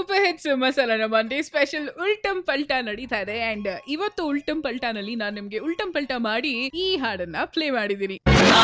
super hits ಮಸಾಲನ Monday special ಉಲ್ಟಂ ಪಲ್ಟಾ ನಡೀತಾ ಇದೆ ಅಂಡ್ ಇವತ್ತು ಉಲ್ಟಂ ಪಲ್ಟಾನಲ್ಲಿ ನಾನು ನಿಮ್ಗೆ ಉಲ್ಟಂ ಪಲ್ಟಾ ಮಾಡಿ ಈ ಹಾಡನ್ನ ಪ್ಲೇ ಮಾಡಿದ್ದೀನಿ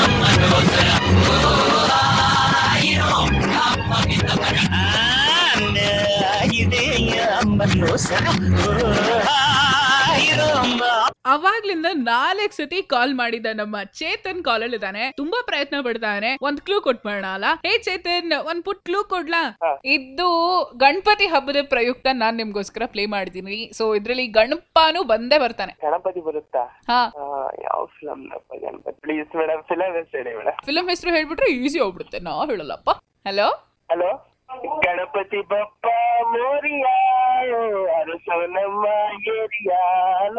ಅವಾಗ್ಲಿಂದ ನಾಲ್ಕು ಸತಿ ಕಾಲ್ ಮಾಡಿದ ನಮ್ಮ ಚೇತನ್ ಕಾಲಲ್ಲಿ ಇದ್ದಾನೆ ತುಂಬಾ ಪ್ರಯತ್ನ ಪಡ್ತಾನೆ ಒಂದ್ ಕ್ಲೂ ಕೊಟ್ಬಿಡೋಣ ಅಲ್ಲ ಹೇ ಚೇತನ್ ಒಂದ್ ಪುಟ್ ಕ್ಲೂ ಕೊಡ್ಲಾ ಇದು ಗಣಪತಿ ಹಬ್ಬದ ಪ್ರಯುಕ್ತ ನಾನ್ ನಿಮ್ಗೋಸ್ಕರ ಪ್ಲೇ ಮಾಡಿದೀನಿ ಸೊ ಇದ್ರಲ್ಲಿ ಗಣಪನು ಬಂದೇ ಬರ್ತಾನೆ ಗಣಪತಿ ಬರುತ್ತಾ ಹಾ ಆ, ಯಾವ film Ganapathi please madam film ಹೆಸರು ಹೇಳಿ ಮೇಡಮ್ ಫಿಲಂ ಹೆಸರು ಹೇಳ್ಬಿಟ್ರೆ ಈಸಿ ಹೋಗ್ಬಿಡುತ್ತೆ ನಾ ಹೇಳಲ್ಲಪ್ಪ ಹಲೋ ಹಲೋ ಗಣಪತಿ ಬಪ್ಪ ಮೋರಿಯ ಅರಸೋ ನಮ್ಮ ಏರಿಯಾಲ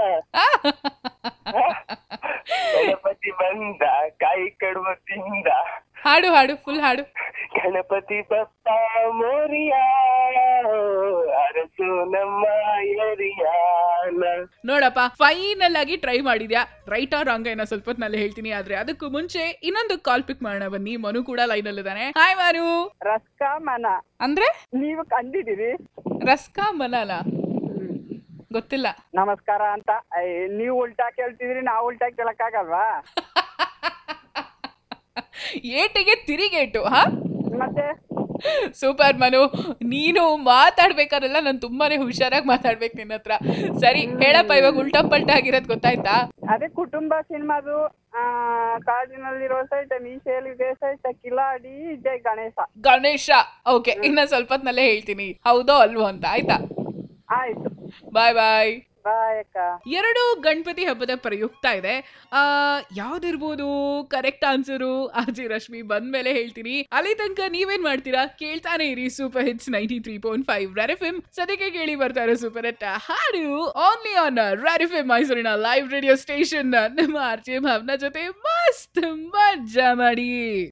ಗಣಪತಿ ಬಂದ ಕಾಯಿ ಕಡುವ ತಿಂದ ಹಾಡು ಹಾಡು ಫುಲ್ ಹಾಡು ಗಣಪತಿ ಬಪ್ಪ ಮೋರಿಯ ಅರಸು ನಮ್ಮ ಏರಿಯಾಲ ನೋಡಪ್ಪ ಫೈನಲ್ ಆಗಿ ಟ್ರೈ ಮಾಡಿದ್ಯಾ ರೈಟ್ ಆರ್ ರಾಂಗ್ ಏನೋ ಸ್ವಲ್ಪ ಹೊತ್ನಲ್ಲಿ ಹೇಳ್ತೀನಿ ಆದ್ರೆ ಅದಕ್ಕೂ ಮುಂಚೆ ಇನ್ನೊಂದು ಕಾಲ್ ಪಿಕ್ ಮಾಡೋಣ ಬನ್ನಿ ಮನು ಕೂಡ ಲೈನ್ ಅಲ್ಲಿ ಇದ್ದಾನೆ ಹಾಯ್ ಮಾರು ರಸ್ಕ ಮನ ಅಂದ್ರೆ ನೀವು ಕಂಡಿದ್ದೀರಿ ರಸ್ಕಾ ಮನಾಲ ಗೊತ್ತಿಲ್ಲ ನಮಸ್ಕಾರ ಅಂತ ಐ, ನೀವು ಉಲ್ಟಾ ಕೇಳ್ತಿದ್ರಿ ನಾವು ಉಲ್ಟಾ ಕೇಳಕ್ಕಾಗಲ್ವಾ ಏಟಿಗೆ ತಿರಿಗೇಟು ಹಾ ಮತ್ತೆ ಸೂಪರ್ ಮನು ನೀನು ಮಾತಾಡ್ಬೇಕಾದ್ರೆಲ್ಲ ನಾನು ತುಂಬಾನೇ ಹುಷಾರಾಗಿ ಮಾತಾಡ್ಬೇಕು ನಿನ್ನ ಹತ್ರ ಸರಿ ಹೇಳಪ್ಪ ಇವಾಗ ಉಲ್ಟಾ ಪಲ್ಟಾ ಆಗಿರೋದು ಗೊತ್ತಾಯ್ತಾ ಅದೇ ಕುಟುಂಬ ಸಿನಿಮಾದು ಆ, ಕಾಡಿನಲ್ಲಿರೋ ಸೈಟ್ ಮೀಸೆಯಲ್ಲಿದೆ ಸೈಟ್ ಕಿಲಾಡಿ ಜೈ ಗಣೇಶ ಗಣೇಶ ಓಕೆ ಇನ್ನ ಸ್ವಲ್ಪ ಹೊತ್ನಲ್ಲೇ ಹೇಳ್ತೀನಿ ಹೌದೋ ಅಲ್ವೋ ಅಂತ ಆಯ್ತಾ ಆಯ್ತು ಬಾಯ್ ಬಾಯ್ ಬಾಯ್ ಅಕ್ಕ ಎರಡು ಗಣಪತಿ ಹಬ್ಬದ ಪ್ರಯುಕ್ತ ಇದೆ ಆ ಯಾವ್ದಿರ್ಬೋದು ಕರೆಕ್ಟ್ ಆನ್ಸರು ಆಜಿ ರಶ್ಮಿ ಬಂದ್ಮೇಲೆ ಹೇಳ್ತೀನಿ ಅಲ್ಲಿ ತನಕ ನೀವೇನ್ ಮಾಡ್ತೀರಾ ಕೇಳ್ತಾನೆ ಇರಿ super hits ninety three point five red FM ಸದ್ಯಕ್ಕೆ ಕೇಳಿ ಬರ್ತಾ ಇರೋ ಸೂಪರ್ ಹಿಟ್ ಹಾಡು ಓನ್ಲಿ ಆನ್ ರೆರಿಫಿಮ್ ಮೈಸೂರಿನ ಲೈವ್ ರೇಡಿಯೋ ಸ್ಟೇಷನ್ ನಿಮ್ಮ ಆರ್ಜೆ ಭಾವನ ಜೊತೆ ಮಸ್ತ್ ಮಜಾ ಮಾಡಿ